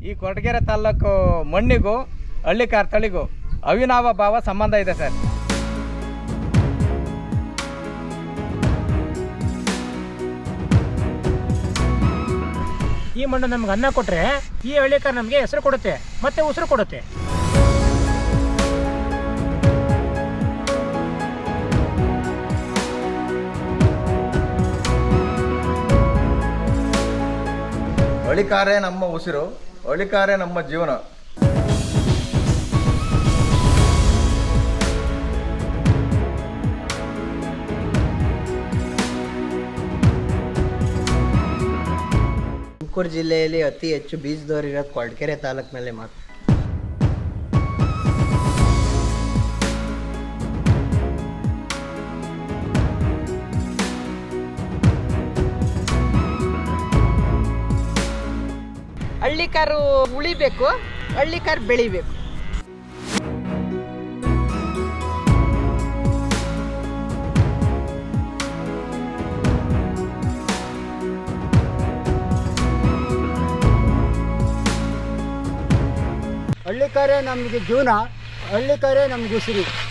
ಈ ಕೊರಟಗೆರೆ ತಾಲ್ಲೂಕು ಮಣ್ಣಿಗೂ ಹಳ್ಳಿಕಾರ್ ತಳಿಗೂ ಅವಿನಾವ ಭಾವ ಸಂಬಂಧ ಇದೆ ಸರ್ ಈ ಮಣ್ಣು ನಮ್ಗೆ ಅನ್ನ ಕೊಟ್ರೆ ಈ ಹಳ್ಳಿಕಾರ ನಮಗೆ ಹೆಸರು ಕೊಡುತ್ತೆ ಮತ್ತೆ ಉಸಿರು ಕೊಡುತ್ತೆ ಅಳಿಕಾರೇ ನಮ್ಮ ಉಸಿರು ಅಳಿಕಾರೇ ನಮ್ಮ ಜೀವನ ತುಮಕೂರು ಜಿಲ್ಲೆಯಲ್ಲಿ ಅತಿ ಹೆಚ್ಚು ಬೀಜದವ್ರು ಇರೋದು ಕೊರಟಗೆರೆ ತಾಲೂಕಿನಲ್ಲಿ ಮಾತ್ರ ಹಳ್ಳಿಕಾರು ಉಳಿಬೇಕು ಹಳ್ಳಿಕಾರು ಬೆಳಿಬೇಕು ಹಳ್ಳಿಕಾರೇ ನಮಗೆ ಜೀವನ ಹಳ್ಳಿಕಾರೇ ನಮ್ಗೆ ಉಸಿರು